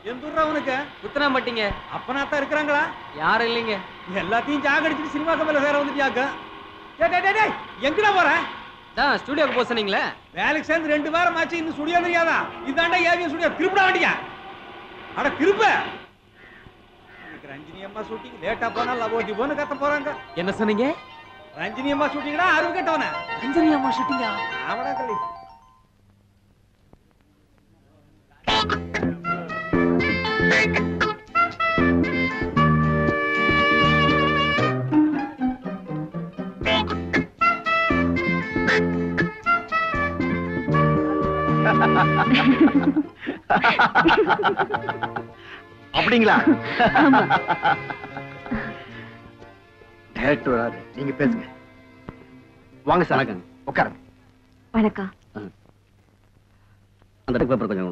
எந்த ஊர்ரா உனக்கு குத்தனா மாட்டீங்க அப்பனாத்தான் இருக்கிறாங்களா யாரும் இல்லைங்க எல்லாத்தையும் சாகடிச்சிட்டு சினிமா கம்பெனில சேர வந்துட்டியாக்க டேய் டேய், டேய் டேய் எங்கடா போற தான் ஸ்டுடியோக்கு போக சொன்னீங்களே வேலைக்கு சேர்ந்து ரெண்டு வாரம் ஆச்சு இன்னும் ஸ்டுடியோ தெரியாதா இதாண்டா ஏவிஎம் ஸ்டுடியோ திருப்பிட வேண்டிய அட திருப்ப இன்னைக்கு ரஞ்சினி அம்மா ஷூட்டிங் லேட்டா போனா லவோட்டி போன்னு கத்த போறாங்க என்ன சொன்னீங்க ரஞ்சினி அம்மா ஷூட்டிங்டா அருவு கட்டவன அஞ்சலி அம்மா ஷூட்டிங்கா ஆவடா கள்ளி அப்படிங்களா டைரக்டர் வராரு நீங்க பேசுங்க வாங்க சார் வணக்கம் உட்காருங்க வணக்கம் அந்த பேப்பர் கொஞ்சம்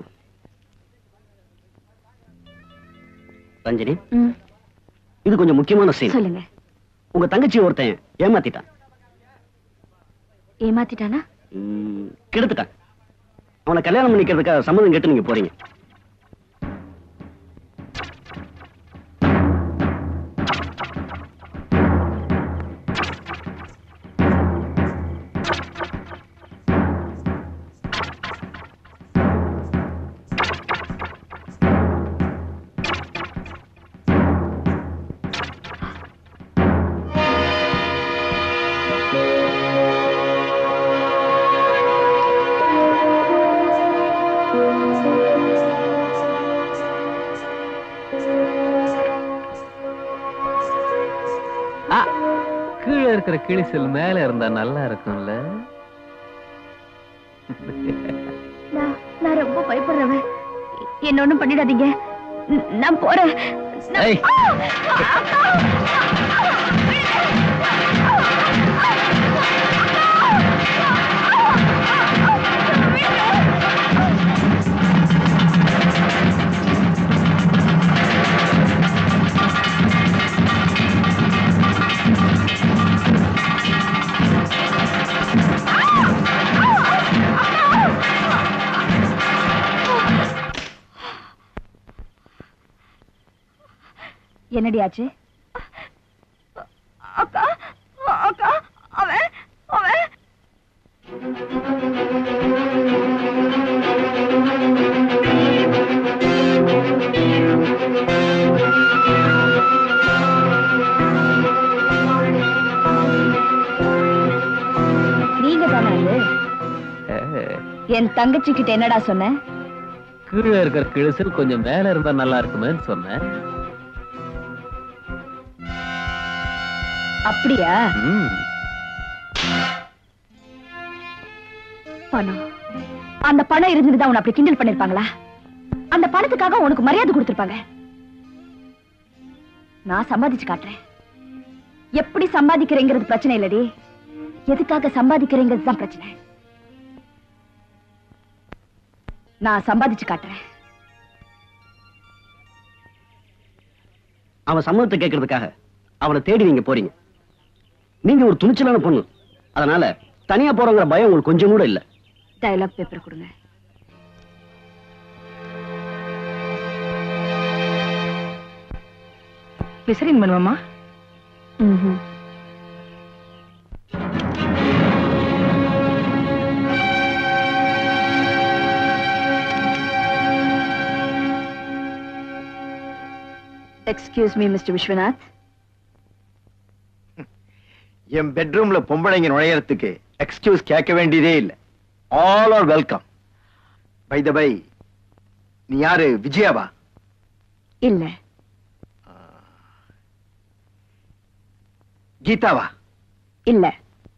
ரஞ்சினி ம், இது கொஞ்சம் முக்கியமான சீன் சொல்லுங்க உங்க தங்கச்சி ஒருத்தன் ஏமாத்திட்டான் ஏமாத்திட்டானா ம், கெடுத்துட்டான் அவனை கல்யாணம் பண்ணிக்கிறதுக்காக சம்மதம் கேட்டு நீங்க போறீங்க கீழே இருக்கிற கிழிசல் மேல இருந்தா நல்லா இருக்கும்ல நான் நான் ரொம்ப பயப்படுறவன் என்ன ஒண்ணும் பண்ணிடாதீங்க ந- நான் போறேன் நான்- ஏய். ஆ! என்னடி ஆச்சு அக்கா அக்கா அவன் அவன் நீங்க தானே அது என் தங்கச்சி கிட்ட என்னடா சொன்ன கீழே இருக்கிற கிழிசல் கொஞ்சம் மேல இருந்தா நல்லா இருக்குமேன்னு சொன்னேன் அப்படியா ம். பணம் அந்த பணம் இருந்துதான் உன்னை அப்படி கிண்டல் பண்ணிருப்பாங்களா அந்த பணத்துக்காக உனக்கு மரியாதை கொடுத்திருப்பாங்க நான் சம்பாதிச்சு காட்டுறேன் எப்படி சம்பாதிக்கிறேங்கிறது பிரச்சனை இல்லடி எதுக்காக சம்பாதிக்கிறேங்கிறது தான் பிரச்சனை நான் சம்பாதிச்சு காட்டுறேன் அவன் சம்மதத்தை கேட்கறதுக்காக அவனை தேடி நீங்க போறீங்க நீங்க ஒரு துணிச்சலான பொண்ணு அதனால தனியா போறோங்கிற பயம் உங்களுக்கு கொஞ்சம் கூட இல்ல டயலாக் பேப்பர் கொடுங்க விசரின் பண்ணுவோமா ம்ஹும். எக்ஸ்கியூஸ் மீ மிஸ்டர் விஸ்வநாத் என் பெட்ரூம்ல பொம்பளைங்க நுழையறதுக்கு எக்ஸ்கியூஸ் கேட்க வேண்டியதே இல்ல all are welcome by the by நீ யாரு விஜயாவா இல்ல கீதாவா இல்ல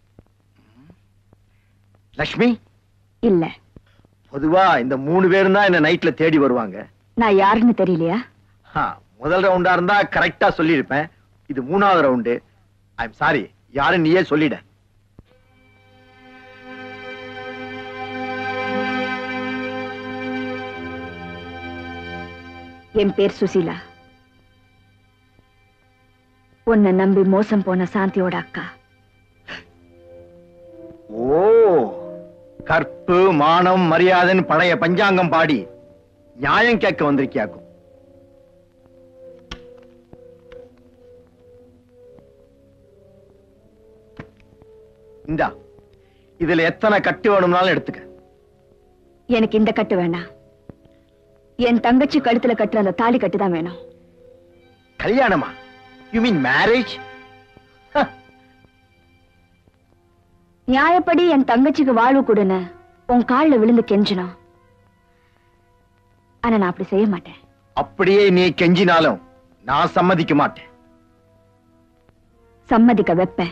லக்ஷ்மி இல்ல பொதுவா இந்த மூணு பேரும் தான் என்ன நைட்ல தேடி வருவாங்க நான் யாருன்னு தெரியலையா ஹா, முதல் ரவுண்டா இருந்தா கரெக்டா சொல்லியிருப்பேன் இது மூணாவது ரவுண்டு ஐ எம் சாரி யாரும் நீயே சொல்லிட என் பேர் சுசீலா உன்னை நம்பி மோசம் போன சாந்தியோட அக்கா ஓ கற்பு மானம் மரியாதைன்னு பழைய பஞ்சாங்கம் பாடி நியாயம் கேட்க வந்திருக்கியாக்கும் இந்தா இதுல எத்தனை கட்டு வேணும்னாலும் எடுத்துக்க எனக்கு இந்த கட்டு வேண்டாம் என் தங்கச்சி கழுத்துல கட்டுற அந்த தாலி கட்டு தான் வேணும் கல்யாணமா யூ மீன் மேரேஜ் நியாயப்படி என் தங்கச்சிக்கு வாழ்வு கொடுன்னு உன் கால்ல விழுந்து கெஞ்சணும் ஆனா நான் அப்படி செய்ய மாட்டேன் அப்படியே நீ கெஞ்சினாலும் நான் சம்மதிக்க மாட்டேன் சம்மதிக்க வைப்பேன்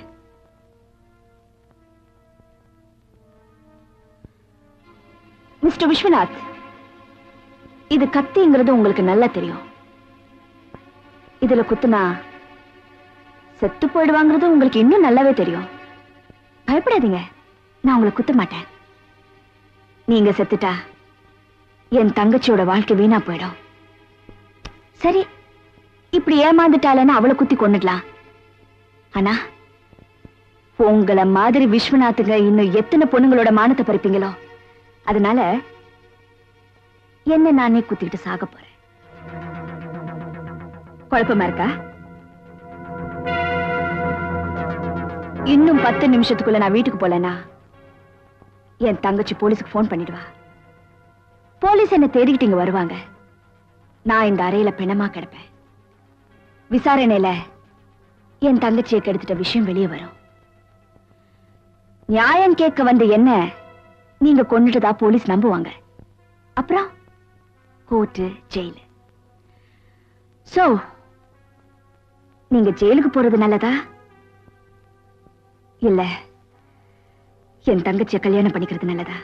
மிஸ்டர் விஸ்வநாத் இது கத்திங்கிறது உங்களுக்கு நல்லா தெரியும் இதுல குத்துனா செத்து போயிடுவாங்கிறது உங்களுக்கு இன்னும் நல்லாவே தெரியும் பயப்படாதீங்க நான் உங்களை குத்த மாட்டேன் நீங்க செத்துட்டா என் தங்கச்சியோட வாழ்க்கை வீணா போயிடும் சரி இப்படி ஏமாந்துட்டாளன்னு அவளை குத்தி கொண்டுடலாம் ஆனா உங்கள மாதிரி விஸ்வநாத்துங்க இன்னும் எத்தனை பொண்ணுங்களோட மானத்தை பறிப்பீங்களோ அதனால என்ன நானே குத்திக்கிட்டு சாக போறேன் குழப்பமா இருக்கா இன்னும் பத்து நிமிஷத்துக்குள்ள நான் வீட்டுக்கு போலனா என் தங்கச்சி போலீஸுக்கு ஃபோன் பண்ணிடுவா போலீஸ் என்ன தேடிக்கிட்டு இங்க வருவாங்க நான் இந்த அறையில பிணமா கிடப்பேன் விசாரணையில என் தங்கச்சியை கெடுத்துட்ட விஷயம் வெளியே வரும் நியாயம் கேட்க வந்த என்ன நீங்க கொண்டுட்டதா போலீஸ் நம்புவாங்க அப்புறம் கோர்ட்டு ஜெயிலு சோ நீங்க ஜெயிலுக்கு போறது நல்லதா இல்ல என் தங்கச்சியை கல்யாணம் பண்ணிக்கிறது நல்லதா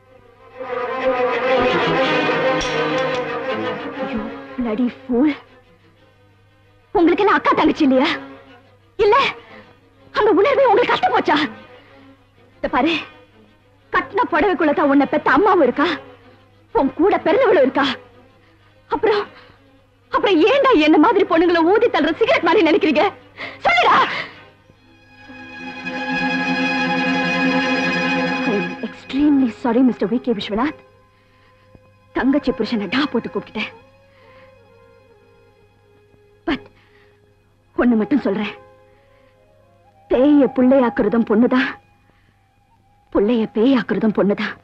You bloody fool. உங்களுக்கு என்ன அக்கா தங்கச்சி இல்லையா இல்ல அந்த உணர்வே உங்களுக்கு கஷ்டம் போச்சா இத பாரு கட்டின புடவைக்குள்ளதான் உன்னை பெத்த அம்மாவும் இருக்கா உன் கூட பிறந்தவளும் இருக்கா அப்புறம் அப்புறம் ஏன்டா என்ன மாதிரி பொண்ணுங்களை ஊதி தள்ளுற சிகரெட் மாதிரி நினைக்கிறீங்க சொல்லுடா extremely sorry mister V K Viswanath தங்கச்சி புருஷனை டா போட்டு கூப்பிட்டுட்டேன் பட் ஒண்ணு மட்டும் சொல்றேன் பேய புள்ளையாக்குறதும் பொண்ணுதான் புள்ளைய பேயாக்குறதும் பொண்ணுதான்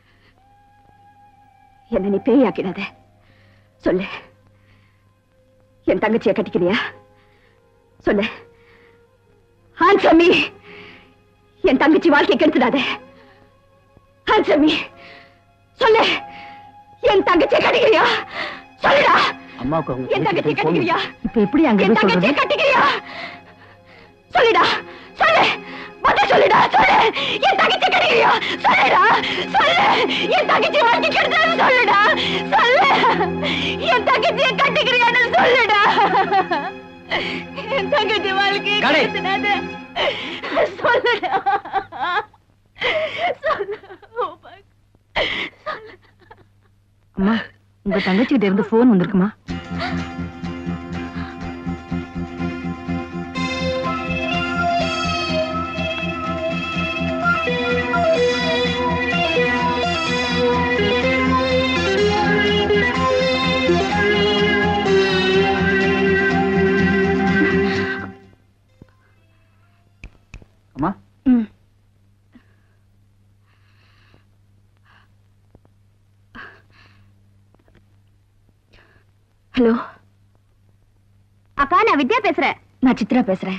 என்ன நீ பேயாக்கிடாத சொல்லு என் தங்கச்சியை கட்டிக்கிறியா சொல்லு ஆன்சர் மீ என் தங்கச்சி வாழ்க்கை கெடுத்துடாத ஆன்சர் மீ சொல்லு என் தங்கச்சியை கட்டிக்கிறியா சொல்லுடா அம்மாவுக்கு என் தங்கச்சியை கட்டிக்கிறியா இப்ப எப்படி என் தங்கச்சியை கட்டிக்கிறியா சொல்லுடா சொல்லு பதில் சொல்லுடா சொல்லு என் தங்கச்சி கட்டிக்கிறியா சொல்லுடா சொல்லு என் தங்கச்சி வாழ்க்கை கெடுத்தாரு சொல்லுடா சொல்லு என் தங்கச்சியை கட்டிக்கிறியான்னு சொல்லுடா என் தங்கச்சி வாழ்க்கை கடை. கெடுத்துடாத சொல்லுடா சொல்லு Oh my God. சொல்லு அம்மா உங்க தங்கச்சி கிட்ட இருந்து போன் வந்திருக்குமா அம்மா ம். ஹலோ அக்கா நான் வித்யா பேசுறேன் நான் சித்ரா பேசுறேன்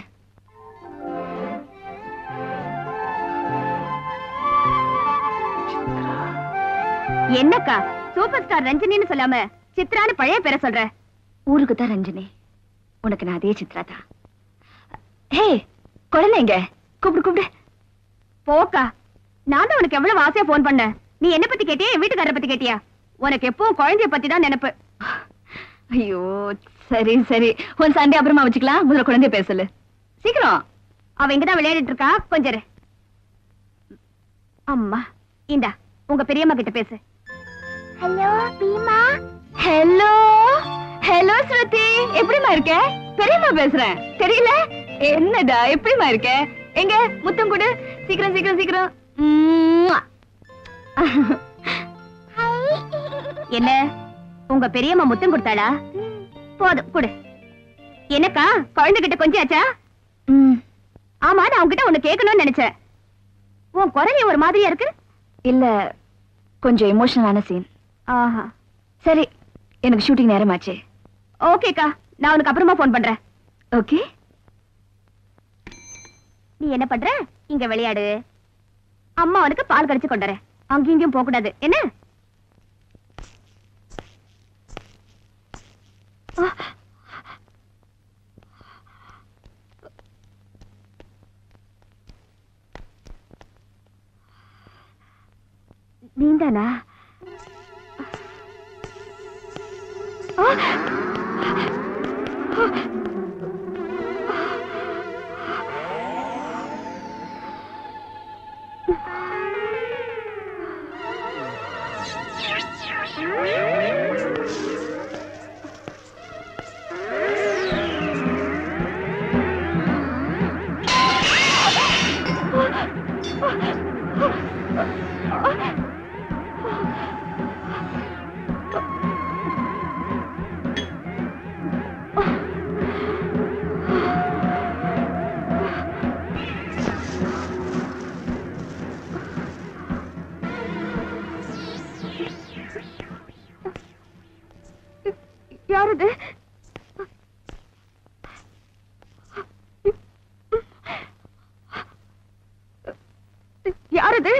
என்னக்கா சூப்பர் ஸ்டார் ரஞ்சினின்னு சொல்லாம சித்ரான்னு பழைய பேரை சொல்ற ஊருக்கு தான் ரஞ்சினி உனக்கு நான் அதே சித்ரா தான் ஹே குழந்தைங்க கூப்பிடு கூப்பிடு போக்கா நான் தான் உனக்கு எவ்வளவு ஆசையா போன் பண்ணேன் நீ என்ன பத்தி கேட்டியா என் வீட்டுக்காரரை பத்தி கேட்டியா உனக்கு எப்பவும் குழந்தைய பத்தி தான் நினைப்பு ஐயோ சரி சரி உன் சண்டே அப்புறமா வச்சுக்கலாம் முதல்ல குழந்தைய பேசல சீக்கிரம் அவ இங்கதான் விளையாடிட்டு இருக்கா கொஞ்சம் இரு. அம்மா இந்தா உங்க பெரியம்மா கிட்ட பேசு hello Bhima hello hello Shruti எப்படிமா இருக்க பெரியம்மா பேசுறேன் தெரியல என்னடா எப்படிமா இருக்க எங்க முத்தம் கொடு சீக்கிரம் சீக்கிரம் சீக்கிரம் உம்முவா. என்ன உங்க பெரியம்மா முத்தம் கொடுத்தாளா போதும் கொடு என்னக்கா குழந்தைகிட்ட கொஞ்சாச்சா ஆமா நான் உன்கிட்ட ஒண்ணு கேட்கணும்னு நினைச்சேன் உன் குரல் ஒரு மாதிரியா இருக்கு இல்ல கொஞ்சம் எமோஷனலான சீன் ஆஹா சரி எனக்கு ஷூட்டிங் நேரமாச்சு ஓகேக்கா நான் உனக்கு அப்புறமா ஃபோன் பண்றேன் ஓகே நீ என்ன பண்ற இங்க விளையாடு அம்மா உனக்கு பால் கடிச்சு கொண்டுறேன் அங்கேயும் இங்கேயும் போக கூடாது என்ன நீந்தானா யாரது யாரது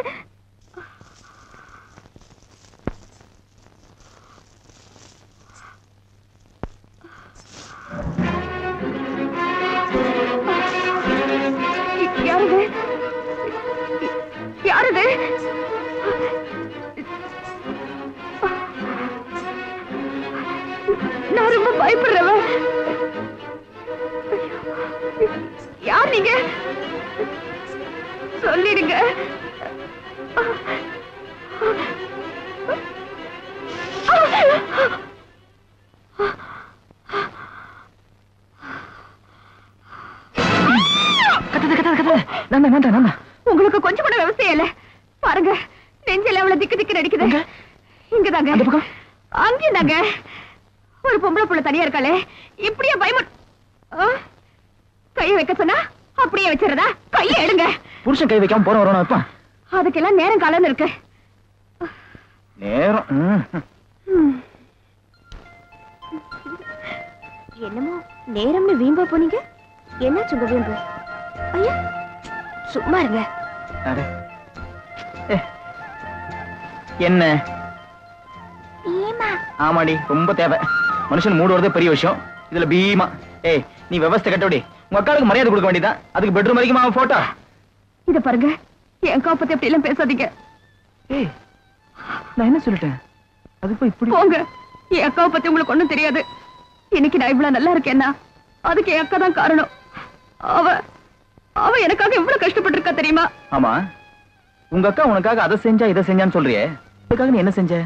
யாரது யாரது நான் ரொம்ப பயப்படுறவன் யார் நீங்க சொல்லிடுங்க உங்களுக்கு கொஞ்சம் கூட விவசாயம் இல்ல பாருங்க நெஞ்சில அவ்வளவு திக்கு திக்கு நடிக்குது இங்கதாங்க அங்கேயும் தாங்க ஒரு பொம்பளை புள்ள தனியா இருக்காளே இப்படியே பயமு ஆ? கைய வைக்க சொன்னா அப்படியே வச்சிருதா கைய எடுங்க புருஷன் கை வைக்காம போற வரணும் வைப்பான் அதுக்கெல்லாம் நேரம் காலம்னு இருக்கு நேரம் ம். என்னமோ நேரம்னு வீம்பா போனீங்க என்னாச்சுங்க வீம்பு ஐயா சும்மா இருங்க அட. ஏ. என்ன ஏமா ஆமாடி ரொம்ப தேவை மனுஷன் மூடு வரதே பெரிய விஷயம் இதுல பீமா ஏய் நீ விவஸ்தை கட்டபடி உங்க அக்காளுக்கு மரியாதை கொடுக்க வேண்டியதான் அதுக்கு பெட்ரூம் வரைக்கும் அவன் போட்டோ இத பாருங்க என் அக்கா பத்தி அப்படி எல்லாம் பேசாதீங்க ஏய் நான் என்ன சொல்லிட்டேன் அது போய் இப்படி போங்க என் அக்காவை பத்தி உங்களுக்கு ஒண்ணும் தெரியாது இன்னைக்கு நான் இவ்வளவு நல்லா இருக்கேன்னா அதுக்கு என் அக்கா தான் காரணம் அவ அவ எனக்காக எவ்வளவு கஷ்டப்பட்டிருக்கா தெரியுமா ஆமா உங்க அக்கா உனக்காக அதை செஞ்சா இதை செஞ்சான்னு சொல்றியே அதுக்காக நீ என்ன செஞ்ச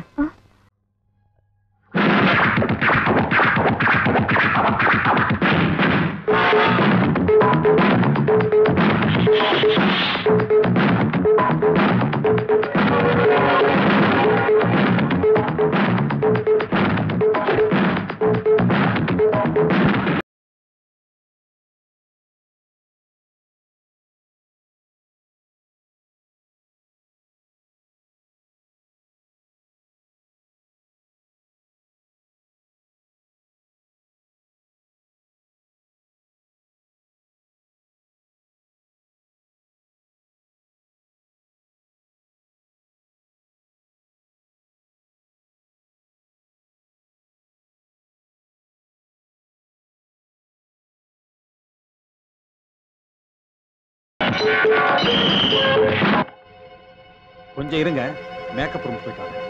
கொஞ்சம் இருங்க மேக்கப் ரூம் போயிட்டு வரேன்.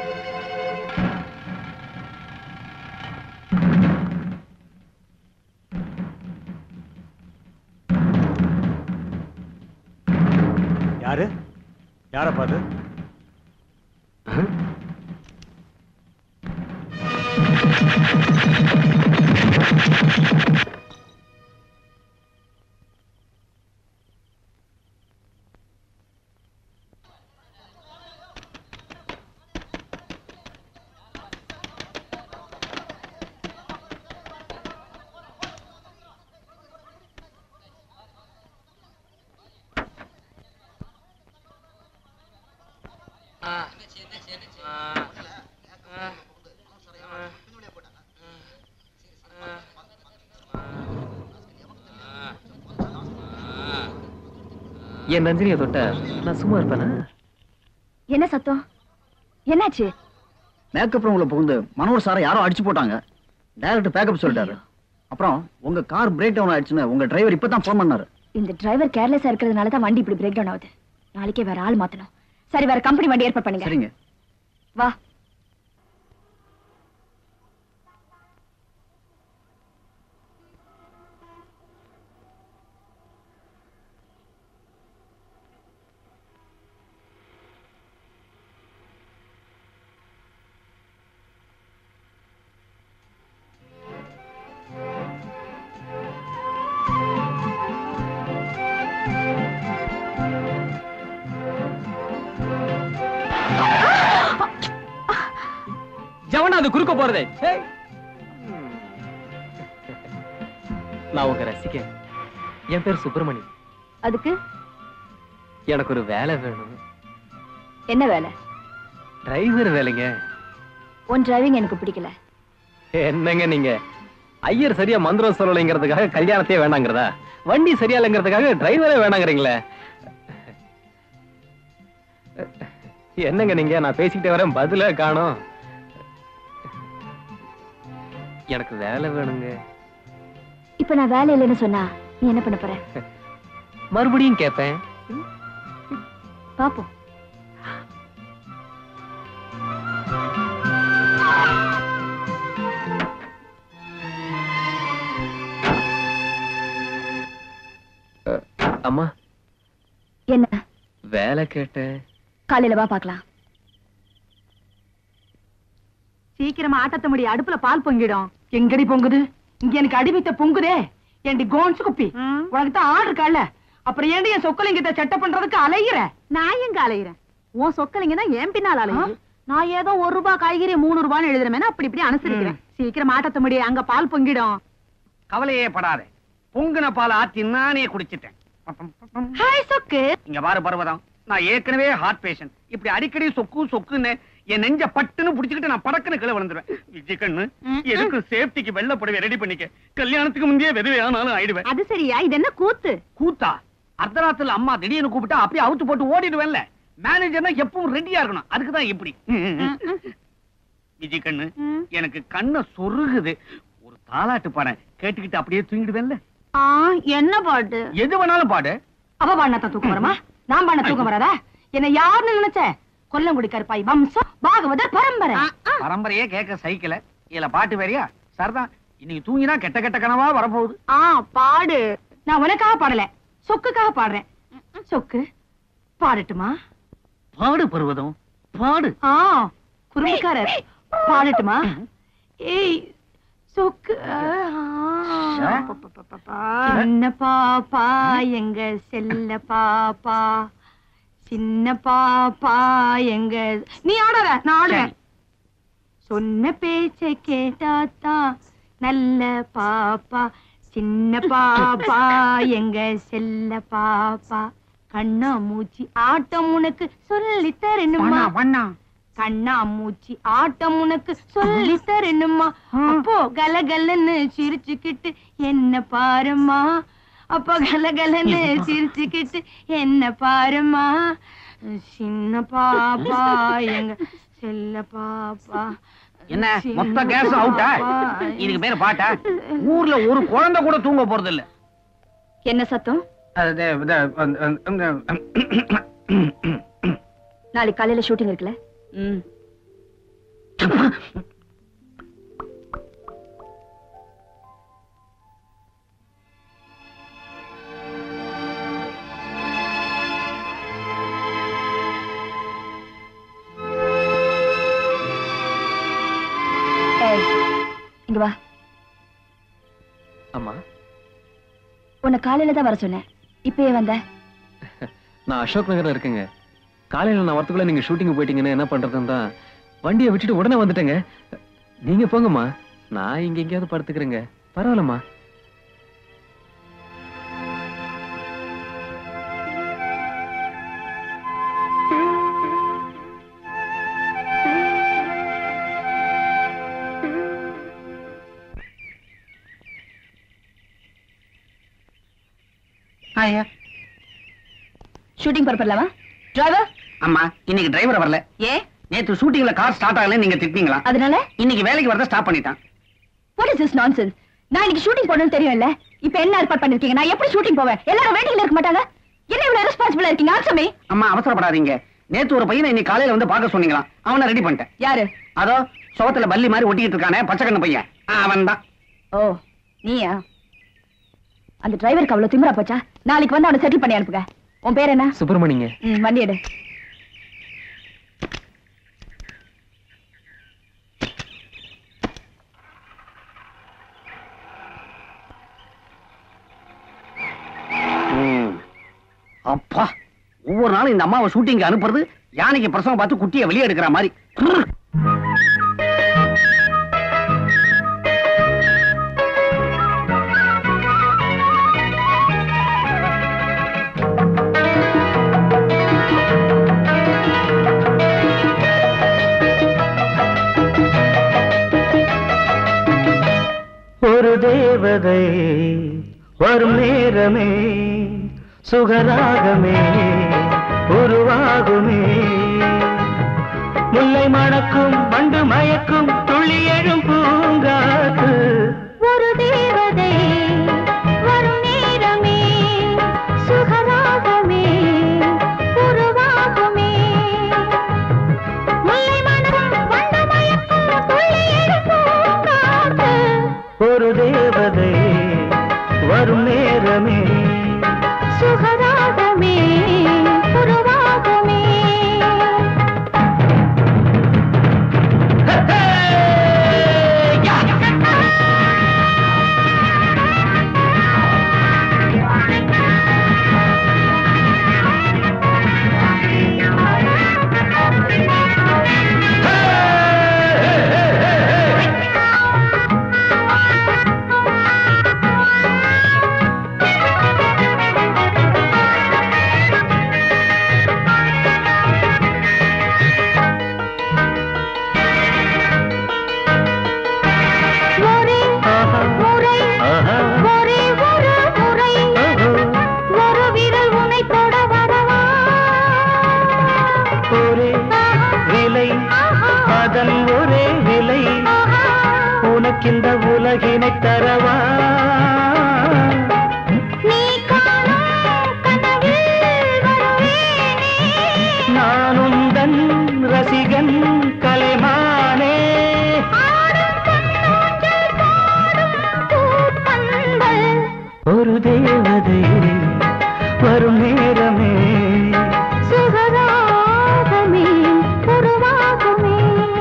யாரு யார பாது என் ரஞ்சினியை தொட்ட நான் சும்மா இருப்பேனா என்ன சத்தம் என்னாச்சு மேக்கப் ரூம்ல புகுந்து மனோர் சாரை யாரோ அடிச்சு போட்டாங்க டைரக்டர் பேக்கப் சொல்லிட்டாரு அப்புறம் உங்க கார் பிரேக் டவுன் ஆயிடுச்சுன்னு உங்க டிரைவர் இப்பதான் ஃபோன் பண்ணாரு இந்த டிரைவர் கேர்லெஸ்ஸா இருக்கிறதுனால தான் வண்டி இப்படி பிரேக் டவுன் ஆகுது நாளைக்கே வேற ஆள் மாத்தணும் சரி வேற கம்பெனி வண்டி ஏற்பாடு பண்ணுங்க சரிங்க வா ஜவனா அது குறுக்க போறதே ஏய். நான் உங்க ரசிகன் என் பேர் சுப்பிரமணி அதுக்கு எனக்கு ஒரு வேலை வேணும் என்ன வேலை டிரைவர் வேலைங்க உன் டிரைவிங் எனக்கு பிடிக்கல என்னங்க நீங்க ஐயர் சரியா மந்திரம் சொல்லலைங்கிறதுக்காக கல்யாணத்தையே வேணாங்கிறதா வண்டி சரியா இல்லைங்கிறதுக்காக டிரைவரே வேணாங்கிறீங்களே என்னங்க நீங்க நான் பேசிக்கிட்டே வரேன் பதில காணோம் எனக்கு வேலை வேணுங்க இப்ப நான் வேலை இல்லைன்னு சொன்னா நீ என்ன பண்ண போற மறுபடியும் கேட்பேன் பாப்போம் அம்மா என்ன வேலை கேட்டேன் காலையில வா பார்க்கலாம் சீக்கிரமா ஆட்டத்த முடி அடுப்புல பால் பொங்கிடும் எங்கடி பொங்குது இங்க எனக்கு அடிமைத்த பொங்குதே ஏண்டி கோன்ஸ் குப்பி உனக்கு தான் ஆர்டர் கால அப்புறம் ஏண்டி என் சொக்கலிங்கத்தை செட்ட பண்றதுக்கு அலையிற நான் எங்க அலையிறேன் உன் சொக்கலிங்க தான் என் பின்னால் அலையுது நான் ஏதோ ஒரு ரூபாய் காய்கறி மூணு ரூபான்னு எழுதுறேன் அப்படி இப்படி அனுசரிக்கிறேன் சீக்கிரம் ஆட்டத்த முடி அங்க பால் பொங்கிடும் கவலையே படாத பொங்குன பால் ஆத்தி நானே குடிச்சிட்டேன் ஹாய் சொக்கு இங்க பாரு பர்வதம் நான் ஏற்கனவே ஹார்ட் பேஷண்ட் இப்படி அடிக்கடி சொக்கு சொக்குன்னு என் நெஞ்ச பட்டுன்னு புடிச்சுக்கிட்டு நான் படக்குன்னு கீழே விழுந்துருவேன் விஜய் கண்ணு எதுக்கு சேஃப்டிக்கு வெள்ள புடவை ரெடி பண்ணிக்க கல்யாணத்துக்கு முந்தைய விதவை ஆனாலும் ஆயிடுவேன் அது சரியா இது என்ன கூத்து கூத்தா அர்த்தராத்துல அம்மா திடீர்னு கூப்பிட்டா அப்படியே அவுத்து போட்டு ஓடிடுவேன்ல மேனேஜர்னா எப்பவும் ரெடியா இருக்கணும் அதுக்கு தான் இப்படி விஜய் கண்ணு எனக்கு கண்ணை சொருகுது ஒரு தாலாட்டு பாட கேட்டுக்கிட்டு அப்படியே தூங்கிடுவேன்ல ஆ என்ன பாட்டு எது வேணாலும் பாடு அவ பாடினா தூக்கம் வருமா நான் பாடின தூக்கம் வராதா என்ன யாருன்னு நினைச்ச கொல்லங்குடி கருப்பாய் வம்சம் பாகவதர் பரம்பரை பரம்பரையே கேட்க சைக்கிள இதுல பாட்டு வேறியா சரிதான் இன்னைக்கு தூங்கினா கெட்ட கெட்ட கனவா வரப்போகுது ஆ பாடு நான் உனக்காக பாடல சொக்குக்காக பாடுறேன் சொக்கு பாடட்டுமா பாடு பருவதம் பாடு ஆ குறும்புக்காரர் பாடட்டுமா ஏய் சொக்கு ஆ, சின்ன பாப்பா எங்க செல்ல பாப்பா சின்ன பாப்பா எங்க நீ ஆடாத நான் ஆடுவேன் சொன்ன பேச்ச கேட்டாத்தா நல்ல பாப்பா சின்ன பாப்பா எங்க செல்ல பாப்பா கண்ணா மூச்சி ஆட்டம் உனக்கு சொல்லி தரணுமா வண்ணா கண்ணா மூச்சி ஆட்டம் உனக்கு சொல்லி தரணுமா அப்போ கலகலன்னு சிரிச்சுக்கிட்டு என்ன பாருமா அப்போ கலகலன்னு சிரிச்சுக்கிட்டு என்ன பாருமா சின்ன பாப்பா எங்க செல்ல பாப்பா என்ன சின்ன மொத்த கேஸ் அவுட்டா பாப்பா, இதுக்கு பேரு பாட்டா ஊர்ல ஒரு குழந்தை கூட தூங்க போறது இல்ல என்ன சத்தம் அது, இது, அந்த, அந்த, நாளைக்கு காலையில ஷூட்டிங் இருக்குல்ல ம் ஏய், இங்க வா அம்மா உன்னை காலையில தான் வர சொன்னேன் இப்பயே வந்த நான் அசோக் நகர்ல இருக்கேங்க காலையில நான் வரத்துக்குள்ள நீங்க ஷூட்டிங் போயிட்டீங்கன்னு என்ன பண்றதுன்னு தான் வண்டியை விட்டுட்டு உடனே வந்துட்டேங்க நீங்க போங்கம்மா நான் இங்க எங்கேயாவது படுத்துக்கிறேங்க பரவாயில்லம்மா ஐயா ஷூட்டிங் புறப்படலாமா டிரைவர் அம்மா இன்னைக்கு டிரைவர் வரல ஏ நேத்து ஷூட்டிங்ல கார் ஸ்டார்ட் ஆகல நீங்க திட்டிங்களா அதனால இன்னைக்கு வேலைக்கு வரத ஸ்டாப் பண்ணிட்டான் வாட் இஸ் திஸ் நான்சென்ஸ் நான் இன்னைக்கு ஷூட்டிங் போடணும்னு தெரியும்ல இப்போ என்ன ஏற்பாடு பண்ணிருக்கீங்க நான் எப்படி ஷூட்டிங் போவேன் எல்லாரும் வெயிட்டிங்ல இருக்க மாட்டாங்க என்ன இவ்வளவு ரெஸ்பான்சிபிளா இருக்கீங்க ஆன்சர் மீ அம்மா அவசரப்படாதீங்க நேத்து ஒரு பையனை இன்னைக்கு காலையில வந்து பார்க்க சொன்னீங்களா அவனை ரெடி பண்ணிட்டேன் யாரு அதோ சுவத்துல பல்லி மாதிரி ஒட்டிக்கிட்டு இருக்கானே பச்சை கண்ணு பையன் அவன் தான் ஓ நீயா அந்த டிரைவருக்கு அவ்வளவு திமிரா போச்சா நாளைக்கு வந்து அவனை செட்டில் பண்ணி அனுப்புங்க உன் பேர் என்ன சுப்பிரமணிங்க ம் வண்டி எடு ம். அப்பா ஒவ்வொரு நாளும் இந்த அம்மாவை ஷூட்டிங் அனுப்புறது யானைக்கு பிரசவம் பார்த்து குட்டியை வெளியே எடுக்கிற மாதிரி ஒரு தேவதை வரும் நேரமே சுகராகமே உருவாகுமே முல்லை மணக்கும் வண்டு மயக்கும் துள்ளி எழும் பூங்காத்து ஒரு தேவதை வரும் நேரமே சுகராகமே உருவாகுமே முல்லை மனம் வண்டு மயக்கும் துள்ளி எழுப்பும் காத்து ஒரு தேவதை வரும் நேரமே சுகராகமே உருவாகுமே ஒரே முறை ஆஹா. ஒரே ஒரு முறை ஒரு விரல் உன்னை தொட வரவா ஒரே விலை அதன் ஒரே விலை உனக்கிந்த உலகினை தரவா நீ காணும் கனவில் வருவேனே நானும் தன் ரசிகன் கலைமானே ஆடும் பொன்னூஞ்சல் பாடும் பூப்பந்தல் ஒரு தேவதை வரும் நேரமே சுகராகமே உருவாகுமே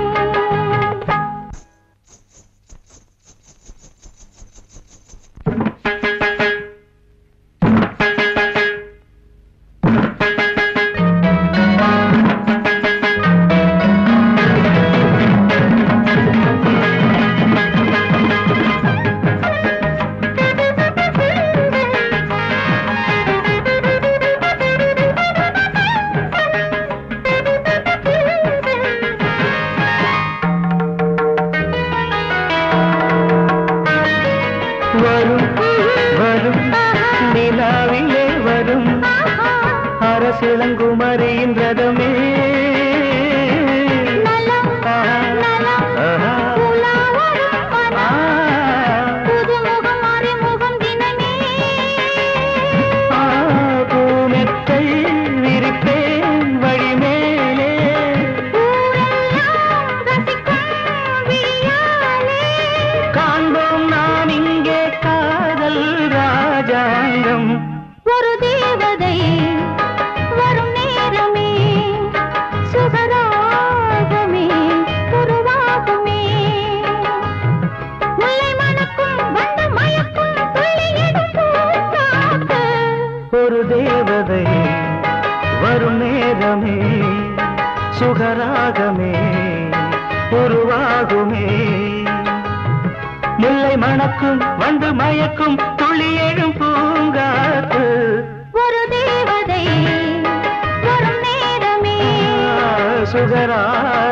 வரும் வரும் நிலாவிலே வரும் அரசிளங்குமரியின் ரதமே நலம் ஆஹா. நலம் ஆஹா. உலாவரும் ஆ. மனம் புதுமுகம் அறிமுகம் தினமே ஆ, பூமெத்தை விரிப்பேன் வழிமேலே ஊரெல்லாம் ரசிக்கும் விழியாலே காண்போம் நாம் இங்கே காதல் ராஜாங்கம் ஒரு தேவதை வரும் நேரமே சுகராகமே உருவாகுமே முல்லை மணக்கும் வண்டு மயக்கும் துள்ளி எடுக்கும் காத்து ஒரு தேவதை வரும் நேரமே சுகராகமே உருவாகுமே முல்லை மணக்கும் வந்து மயக்கும் துளி எழும் பூங்காத்து ஒரு தேவதை வரும் நேரமே சுகராக